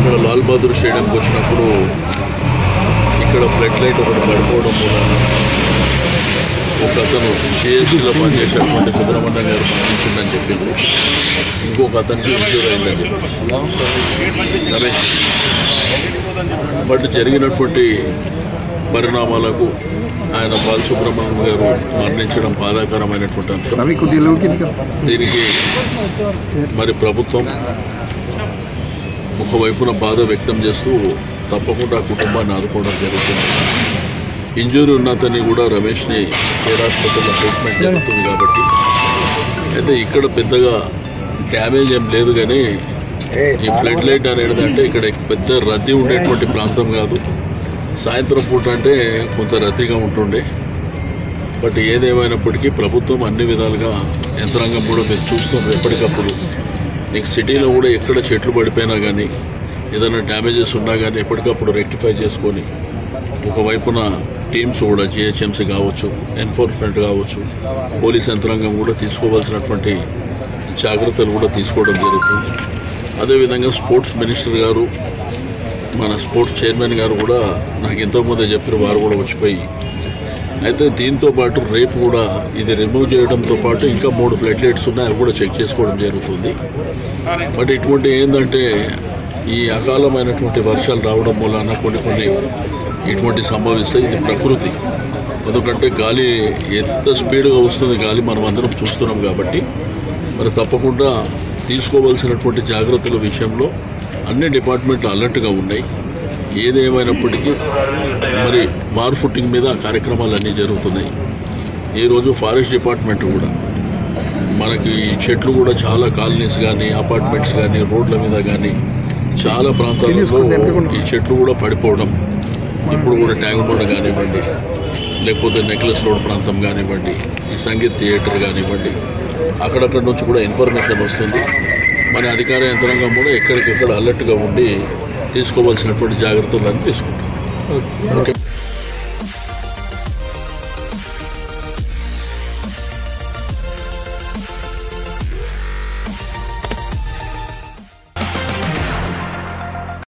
ఇక్కడ లాల్ బహదూర్ స్టేడియంకి వచ్చినప్పుడు ఇక్కడ ఫ్లడ్ లైట్ ఒకటి పడిపోవడం మూలన ఒక అతను సిఎస్సిలో పనిచేసేటువంటి సుబ్రహ్మణ్యం గారు మరణించిందని చెప్పింది ఇంకొక అతనికి ఇంజూర్ అయిందని చెప్పింది రమేష్ బట్ జరిగినటువంటి పరిణామాలకు ఆయన బాలసుబ్రహ్మణ్యం గారు మరణించడం బాధాకరమైనటువంటి అంశం రవి కొద్దిగా లోకి రా. దీనికి మరి ప్రభుత్వం ఒకవైపున బాధ వ్యక్తం చేస్తూ తప్పకుండా ఆ కుటుంబాన్ని ఆదుకోవడం జరుగుతుంది ఇంజూరీ ఉన్న అతన్ని కూడా రమేష్ని కేర్ హాస్పిటల్లో ట్రీట్మెంట్ జరుగుతుంది కాబట్టి అయితే ఇక్కడ పెద్దగా డ్యామేజ్ ఏం లేదు కానీ ఈ ఫ్లడ్ లైట్ అనేది అంటే ఇక్కడ పెద్ద రద్దీ ఉండేటువంటి ప్రాంతం కాదు సాయంత్రం పూట అంటే కొంత రద్దీగా ఉంటుండే బట్ ఏదేమైనప్పటికీ ప్రభుత్వం అన్ని విధాలుగా యంత్రాంగం కూడా మీరు చూస్తుంది ఎప్పటికప్పుడు నీకు సిటీలో కూడా ఎక్కడ చెట్లు పడిపోయినా కానీ ఏదైనా డ్యామేజెస్ ఉన్నా కానీ ఎప్పటికప్పుడు రెక్టిఫై చేసుకొని ఒకవైపున టీమ్స్ కూడా జిహెచ్ఎంసీ కావచ్చు ఎన్ఫోర్స్మెంట్ కావచ్చు పోలీస్ యంత్రాంగం కూడా తీసుకోవాల్సినటువంటి జాగ్రత్తలు కూడా తీసుకోవడం జరుగుతుంది అదేవిధంగా స్పోర్ట్స్ మినిస్టర్ గారు మన స్పోర్ట్స్ చైర్మన్ గారు కూడా నాకు ఇంతకుముందే చెప్పారు వారు కూడా వచ్చిపోయి అయితే దీంతో పాటు రేపు కూడా ఇది రిమూవ్ చేయడంతో పాటు ఇంకా మూడు ఫ్లడ్ లైట్స్ ఉన్నాయి అవి కూడా చెక్ చేసుకోవడం జరుగుతుంది బట్ ఇటువంటి ఏంటంటే ఈ అకాలమైనటువంటి వర్షాలు రావడం మూలాన కొన్ని కొన్ని ఇటువంటి సంభవిస్తాయి ఇది ప్రకృతి ఎందుకంటే గాలి ఎంత స్పీడ్గా వస్తుంది గాలి మనం అందరం చూస్తున్నాం కాబట్టి మరి తప్పకుండా తీసుకోవాల్సినటువంటి జాగ్రత్తల విషయంలో అన్ని డిపార్ట్మెంట్లు అలర్ట్గా ఉన్నాయి ఏదేమైనప్పటికీ మరి వార్ ఫుట్టింగ్ మీద కార్యక్రమాలు అన్నీ జరుగుతున్నాయి ఈరోజు ఫారెస్ట్ డిపార్ట్మెంట్ కూడా మనకి ఈ చెట్లు కూడా చాలా కాలనీస్ కానీ అపార్ట్మెంట్స్ కానీ రోడ్ల మీద కానీ చాలా ప్రాంతాలలో ఈ చెట్లు కూడా పడిపోవడం ఇప్పుడు కూడా ట్యాంక్ రోడ్ కానివ్వండి లేకపోతే నెక్లెస్ రోడ్ ప్రాంతం కానివ్వండి ఈ సంగీత్ థియేటర్ కానివ్వండి అక్కడక్కడ నుంచి కూడా ఇన్ఫర్మేషన్ వస్తుంది మన అధికార యంత్రాంగం కూడా ఎక్కడికెక్కడ అలర్ట్గా ఉండి తీసుకోవాల్సినటువంటి జాగ్రత్తలను తీసుకుంటాం ఓకే